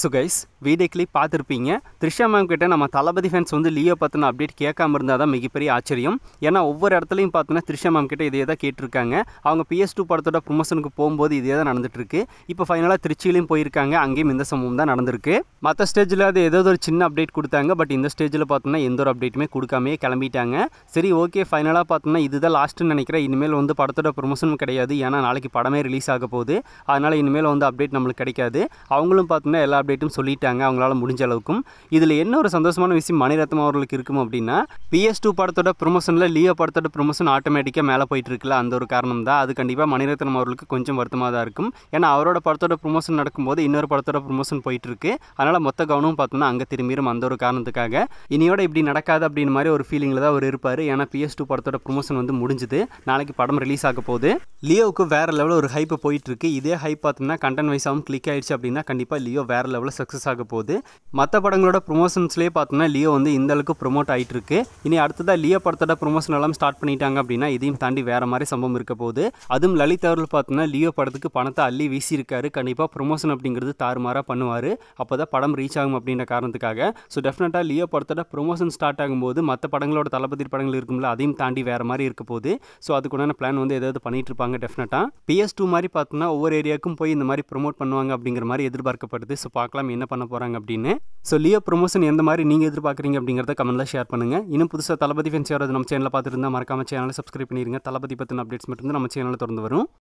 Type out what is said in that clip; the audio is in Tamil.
ஸோ கைஸ் வீடியோ கிளிப் பார்த்துருப்பீங்க த்ரிஷா மேம் கிட்ட நம்ம தளபதி ஃபேன்ஸ் வந்து லியோ பற்றின அப்டேட் கேட்காம இருந்தால் தான் மிகப்பெரிய ஆச்சரியம் ஏன்னா ஒவ்வொரு இடத்துலையும் பார்த்தோன்னா த்ரிஷா மேம் கிட்ட இதே தான் கேட்டிருக்காங்க அவங்க பிஎஸ் டூ படத்தோட ப்ரொமோஷனுக்கு போகும்போது இதே தான் நடந்துட்டு இருக்கு இப்போ ஃபைனலாக திருச்சியிலையும் போயிருக்காங்க அங்கேயும் இந்த சம்பவம் தான் நடந்திருக்கு மற்ற ஸ்டேஜில் அது ஏதோ ஒரு சின்ன அப்டேட் கொடுத்தாங்க பட் இந்த ஸ்டேஜில் பார்த்தோன்னா எந்த ஒரு அப்டேட்டுமே கொடுக்காமே கிளம்பிட்டாங்க சரி ஓகே ஃபைனலாக பார்த்தோன்னா இதுதான் லாஸ்ட்டுன்னு நினைக்கிறேன் இனிமேல் வந்து படத்தோட ப்ரொமோஷன் கிடையாது ஏன்னா நாளைக்கு படமே ரிலீஸ் ஆக போகுது அதனால் இனிமேல் வந்து அப்டேட் நம்மளுக்கு கிடைக்காது அவங்களும் பார்த்தோன்னா எல்லா அப்டேட்டும் சொல்லிட்டாங்க அவங்களால முடிஞ்ச அளவுக்கும் இதில் என்ன ஒரு சந்தோஷமான விஷயம் மணிரத்னம் அவர்களுக்கு இருக்கும் அப்படின்னா பிஎஸ் டூ படத்தோட ப்ரொமோஷனில் லியோ படத்தோட ப்ரொமோஷன் ஆட்டோமேட்டிக்காக மேலே போயிட்டு இருக்குல்ல அந்த ஒரு காரணம் தான் அது கண்டிப்பாக மணிரத்னம் அவர்களுக்கு கொஞ்சம் வருத்தமாக தான் இருக்கும் ஏன்னா அவரோட படத்தோட ப்ரொமோஷன் நடக்கும்போது இன்னொரு படத்தோட ப்ரொமோஷன் போயிட்டு இருக்கு அதனால் மொத்த கவனமும் பார்த்தோன்னா அங்கே திரும்பிடும் அந்த ஒரு காரணத்துக்காக இனியோட இப்படி நடக்காது அப்படின்னு மாதிரி ஒரு ஃபீலிங்கில் தான் அவர் இருப்பார் ஏன்னா பிஎஸ் டூ படத்தோட ப்ரொமோஷன் வந்து முடிஞ்சுது நாளைக்கு படம் ரிலீஸ் ஆக போகுது லியோவுக்கு வேறு லெவலில் ஒரு ஹைப் போயிட்டு இருக்கு இதே ஹைப் பார்த்தோம்னா கண்டென்ட் வைஸாகவும் கிளிக் ஆயிடுச்சு அப்படின்னா கண்டிப்பாக லியோ வேறு லெவலில் சக்ஸஸ் ஆக போகுது மற்ற படங்களோட ப்ரொமோஷன்ஸ்லேயே பார்த்தோம்னா லியோ வந்து இந்த அளவுக்கு ப்ரொமோட் ஆகிட்டு இருக்கு இனி அடுத்ததாக லியோ படத்தோட ப்ரொமோஷன் எல்லாம் ஸ்டார்ட் பண்ணிட்டாங்க அப்படின்னா இதையும் தாண்டி வேறு மாதிரி சம்பவம் இருக்க போகுது அதுவும் லலித் அவர்கள் பார்த்தோம்னா லியோ படத்துக்கு பணத்தை அள்ளி வீசியிருக்காரு கண்டிப்பாக ப்ரொமோஷன் அப்படிங்கிறது தாறுமாறாக பண்ணுவார் அப்போ தான் படம் ரீச் ஆகும் அப்படின்ற காரணத்துக்காக ஸோ டெஃபினட்டாக லியோ படத்தோட ப்ரொமோஷன் ஸ்டார்ட் ஆகும்போது மற்ற படங்களோட தளபதி படங்கள் இருக்கும்ல அதையும் தாண்டி வேறு மாதிரி இருக்க போகுது ஸோ அதுக்குண்டான பிளான் வந்து ஏதாவது பண்ணிட்டு இருப்பாங்க டெஃபினட்டாக பிஎஸ் டூ மாதிரி பார்த்தோன்னா ஒவ்வொரு ஏரியாவுக்கும் போய் இந்த மாதிரி ப்ரொமோட் பண்ணுவாங்க அப்படிங்கிற மாதிரி எதிர்பார்க்கப்படுது ஸோ பார்க்கலாம் என்ன பண்ண போகிறாங்க அப்படின்னு ஸோ லியோ ப்ரொமோஷன் எந்த மாதிரி நீங்கள் எதிர்பார்க்குறீங்க அப்படிங்கிறத கமெண்ட்டில் ஷேர் பண்ணுங்கள் இன்னும் புதுசாக தளபதி ஃபேன்ஸ் யாராவது நம்ம சேனலில் பார்த்துருந்தா மறக்காம சேனலை சப்ஸ்கிரைப் பண்ணிடுங்க தளபதி பற்றின அப்டேட்ஸ் மட்டும் நம்ம சேனலில் திறந்து வரும்